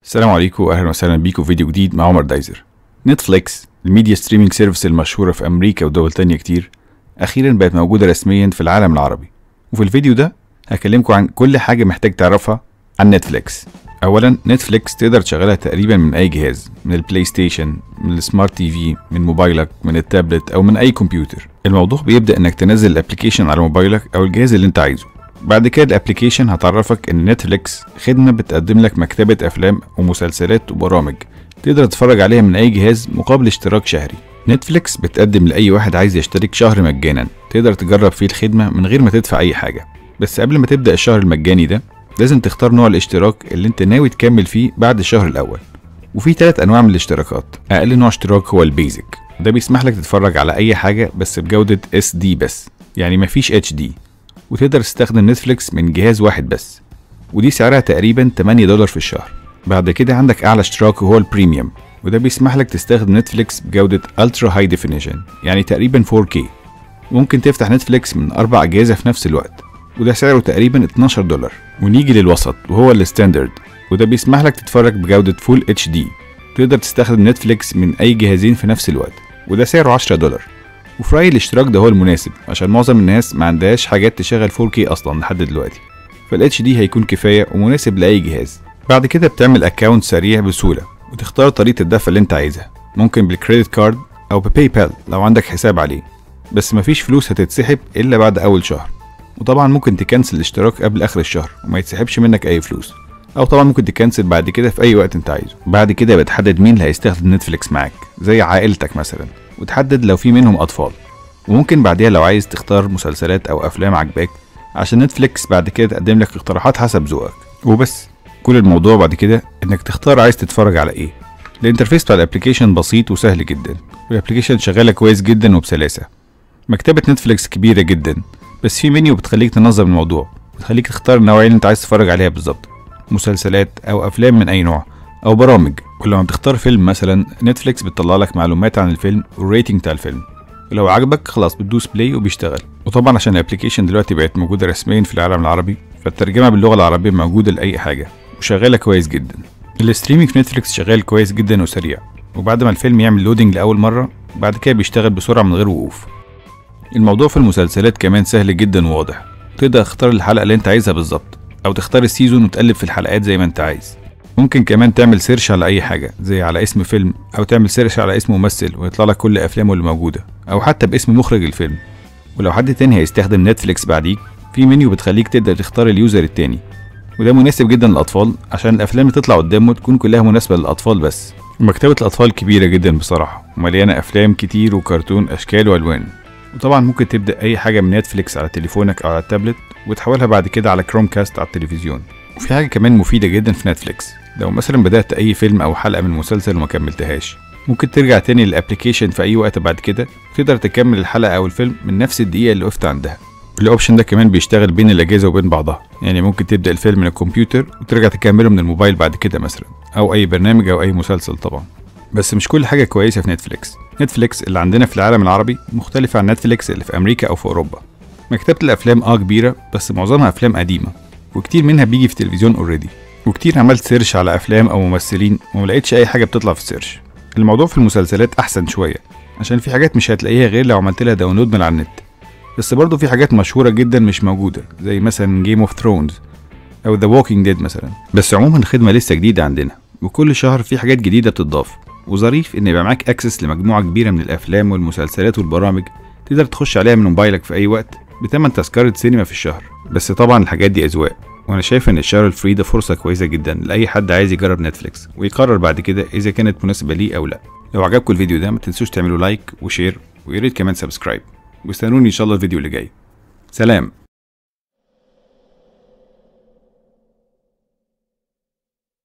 السلام عليكم واهلا وسهلا بيكم في فيديو جديد مع عمر دايزر نتفليكس الميديا ستريمينج سيرفيس المشهورة في أمريكا ودول تانية كتير أخيرا بقت موجودة رسميا في العالم العربي وفي الفيديو ده هكلمكم عن كل حاجة محتاج تعرفها عن نتفليكس أولا نتفليكس تقدر تشغلها تقريبا من أي جهاز من البلاي ستيشن من السمارت تي في من موبايلك من التابلت أو من أي كمبيوتر الموضوع بيبدأ إنك تنزل الابلكيشن على موبايلك أو الجهاز اللي أنت عايزه بعد كده الابلكيشن هتعرفك ان نتفليكس خدمة بتقدم لك مكتبة افلام ومسلسلات وبرامج تقدر تتفرج عليها من اي جهاز مقابل اشتراك شهري نتفليكس بتقدم لاي واحد عايز يشترك شهر مجانا تقدر تجرب فيه الخدمة من غير ما تدفع اي حاجة بس قبل ما تبدأ الشهر المجاني ده لازم تختار نوع الاشتراك اللي انت ناوي تكمل فيه بعد الشهر الاول وفي ثلاث انواع من الاشتراكات اقل نوع اشتراك هو البيزك ده بيسمح لك تتفرج على اي حاجة بس بجودة اس دي بس يعني مفيش اتش دي وتقدر تستخدم نتفليكس من جهاز واحد بس ودي سعرها تقريبا 8 دولار في الشهر بعد كده عندك اعلى اشتراك وهو البريميوم وده بيسمح لك تستخدم نتفليكس بجودة الترا هاي ديفينيشن يعني تقريبا 4K ممكن تفتح نتفليكس من اربع اجهزة في نفس الوقت وده سعره تقريبا 12 دولار ونيجي للوسط وهو الستاندرد وده بيسمح لك تتفرج بجودة فول اتش دي تقدر تستخدم نتفليكس من اي جهازين في نفس الوقت وده سعره 10 دولار وفي رأيي الاشتراك ده هو المناسب عشان معظم الناس ما عندهاش حاجات تشغل 4K اصلا لحد دلوقتي فال HD هيكون كفاية ومناسب لأي جهاز بعد كده بتعمل اكونت سريع بسهولة وتختار طريقة الدفع اللي انت عايزها ممكن بالكريدت كارد او بباي بال لو عندك حساب عليه بس مفيش فلوس هتتسحب الا بعد اول شهر وطبعا ممكن تكنسل الاشتراك قبل اخر الشهر وما يتسحبش منك اي فلوس او طبعا ممكن تكنسل بعد كده في اي وقت انت عايزه بعد كده بتحدد مين اللي هيستخدم نتفليكس معاك زي عائلتك مثلا وتحدد لو في منهم اطفال وممكن بعديها لو عايز تختار مسلسلات او افلام عجباك عشان نتفليكس بعد كده تقدم لك اقتراحات حسب ذوقك وبس كل الموضوع بعد كده انك تختار عايز تتفرج على ايه الانترفيس بتاع الابلكيشن بسيط وسهل جدا والابلكيشن شغاله كويس جدا وبسلاسه مكتبه نتفليكس كبيره جدا بس في منيو بتخليك تنظم الموضوع بتخليك تختار النوعيه اللي انت عايز تتفرج عليها بالظبط مسلسلات او افلام من اي نوع او برامج ولما بتختار فيلم مثلا نتفليكس بتطلع لك معلومات عن الفيلم والريتنج بتاع الفيلم ولو عجبك خلاص بتدوس بلاي وبيشتغل وطبعا عشان الابلكيشن دلوقتي بقت موجوده رسميا في العالم العربي فالترجمه باللغه العربيه موجوده لاي حاجه وشغاله كويس جدا الاستريمينج في نتفليكس شغال كويس جدا وسريع وبعد ما الفيلم يعمل لودنج لاول مره بعد كده بيشتغل بسرعه من غير وقوف الموضوع في المسلسلات كمان سهل جدا وواضح تقدر تختار الحلقه اللي انت عايزها بالظبط او تختار السيزون وتقلب في الحلقات زي ما انت عايز ممكن كمان تعمل سيرش على اي حاجه زي على اسم فيلم او تعمل سيرش على اسم ممثل ويطلع لك كل افلامه اللي موجوده او حتى باسم مخرج الفيلم ولو حد تاني هيستخدم نتفليكس بعديك في منيو بتخليك تقدر تختار اليوزر التاني وده مناسب جدا للاطفال عشان الافلام اللي تطلع قدامه تكون كلها مناسبه للاطفال بس مكتبه الاطفال كبيره جدا بصراحه ومليانه افلام كتير وكرتون اشكال والوان وطبعا ممكن تبدا اي حاجه من نتفليكس على تليفونك او على التابلت وتحولها بعد كده على كروم كاست على التلفزيون وفي حاجه كمان مفيده جدا في نتفليكس لو مثلا بدات اي فيلم او حلقه من مسلسل وما كملتهاش ممكن ترجع تاني للابلكيشن في اي وقت بعد كده وتقدر تكمل الحلقه او الفيلم من نفس الدقيقه اللي وقفت عندها الاوبشن ده كمان بيشتغل بين الاجهزه وبين بعضها يعني ممكن تبدا الفيلم من الكمبيوتر وترجع تكمله من الموبايل بعد كده مثلا او اي برنامج او اي مسلسل طبعا بس مش كل حاجه كويسه في نتفليكس نتفليكس اللي عندنا في العالم العربي مختلفه عن نتفليكس اللي في امريكا او في اوروبا مكتبه الافلام اه كبيره بس معظمها افلام قديمه وكتير منها بيجي في التلفزيون اوريدي وكتير عملت سيرش على افلام او ممثلين وملقتش اي حاجه بتطلع في السيرش الموضوع في المسلسلات احسن شويه عشان في حاجات مش هتلاقيها غير لو عملت لها داونلود من على النت بس برضه في حاجات مشهوره جدا مش موجوده زي مثلا جيم اوف ثرونز او ذا ووكينج ديد مثلا بس عموما الخدمه لسه جديده عندنا وكل شهر في حاجات جديده بتضاف وظريف ان يبقى معاك اكسس لمجموعه كبيره من الافلام والمسلسلات والبرامج تقدر تخش عليها من موبايلك في اي وقت بتمن تذكره سينما في الشهر بس طبعا الحاجات دي اذواق وانا شايف ان الشهر الفري ده فرصه كويسه جدا لاي حد عايز يجرب نتفليكس ويقرر بعد كده اذا كانت مناسبه ليه او لا لو عجبكم الفيديو ده ما تنسوش تعملوا لايك وشير ويا ريت كمان سبسكرايب واستنوني ان شاء الله الفيديو اللي جاي سلام